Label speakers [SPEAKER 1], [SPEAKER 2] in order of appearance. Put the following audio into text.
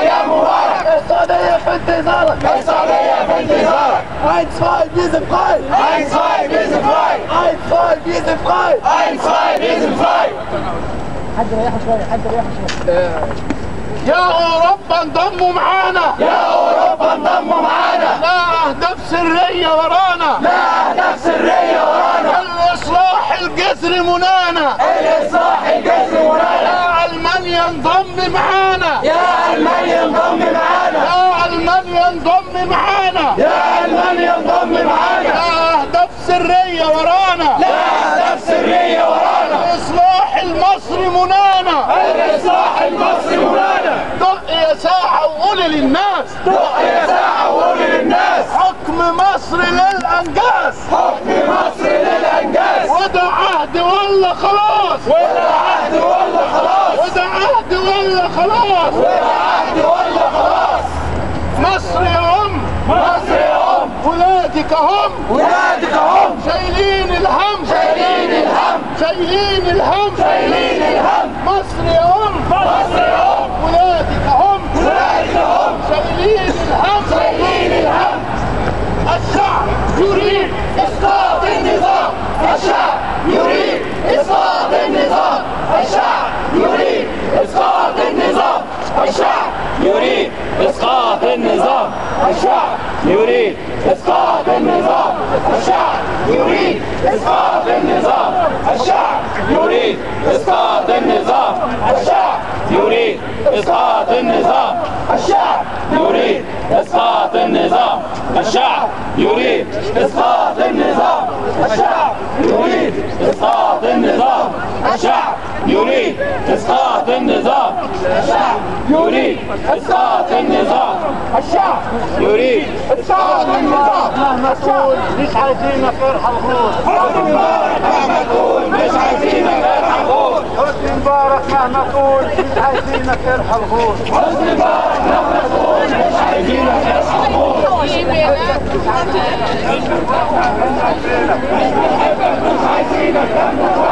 [SPEAKER 1] يا مبارك
[SPEAKER 2] السعودية في انتظارك
[SPEAKER 1] السعودية في انتظارك
[SPEAKER 2] Eins, zwei, wir sind frei!
[SPEAKER 1] Eins, zwei, wir sind frei!
[SPEAKER 2] Eins, zwei, wir sind frei!
[SPEAKER 1] Eins, zwei, wir sind frei!
[SPEAKER 2] يا أوروبا انضموا معانا
[SPEAKER 1] يا أوروبا انضموا معانا
[SPEAKER 2] لا أهداف سرية ورانا
[SPEAKER 1] لا أهداف سرية ورانا
[SPEAKER 2] الإصلاح الجذري منانا
[SPEAKER 1] الإصلاح الجذري ورانا
[SPEAKER 2] يا ألمانيا انضم معانا
[SPEAKER 1] يا ألمانيا انضم معانا
[SPEAKER 2] يا ألمانيا انضم معانا
[SPEAKER 1] يا ألمانيا انضم معانا
[SPEAKER 2] لا أهداف سرية ورانا
[SPEAKER 1] لا أهداف سرية ورانا
[SPEAKER 2] الإصلاح المصري منانا
[SPEAKER 1] الإصلاح المصري ورانا
[SPEAKER 2] دق يا ساعة وقول للناس
[SPEAKER 1] دق يا ساعة وقول للناس
[SPEAKER 2] حكم مصر للأنجاز
[SPEAKER 1] حكم مصر للأنجاز
[SPEAKER 2] وده عهد ولا خلاص
[SPEAKER 1] ولا عهد ولا خلاص
[SPEAKER 2] وده عهد ولا خلاص
[SPEAKER 1] ولا عهد ولا خلاص
[SPEAKER 2] مصر يا أم
[SPEAKER 1] مصر يا أم
[SPEAKER 2] ولادك هم
[SPEAKER 1] ولادك هم
[SPEAKER 2] شايلين الهم
[SPEAKER 1] شايلين الهم
[SPEAKER 2] شايلين الهم
[SPEAKER 1] شايلين الهم
[SPEAKER 2] مصر يا أم
[SPEAKER 1] مصر يا أم
[SPEAKER 2] ولادك هم
[SPEAKER 1] ولادك هم
[SPEAKER 2] شايلين الهم
[SPEAKER 1] شايلين الهم
[SPEAKER 2] الشعب يريد
[SPEAKER 1] إسقاط النظام الشعب يريد إسقاط النظام الشعب يريد إسقاط النظام الشعب يريد إسقاط النظام الشعب يريد إسقاط النظام الشعب يريد إسقاط النظام الشعب يريد إسقاط النظام الشعب يريد إسقاط النظام الشعب يريد إسقاط النظام الشعب يريد إسقاط النظام الشعب يريد إسقاط النظام الشعب يريد إسقاط النظام الشعب يريد إسقاط النظام الشعب يريد إسقاط النظام
[SPEAKER 2] مهما تقول مش عايزينك ارحم غور
[SPEAKER 1] حسني مبارك مهما تقول مش عايزينك ارحم غور
[SPEAKER 2] حسني مبارك مهما تقول مش عايزينك ارحم غور
[SPEAKER 1] حسني مبارك مهما تقول مش عايزينك ارحم غور مش عايزينك ارحم غور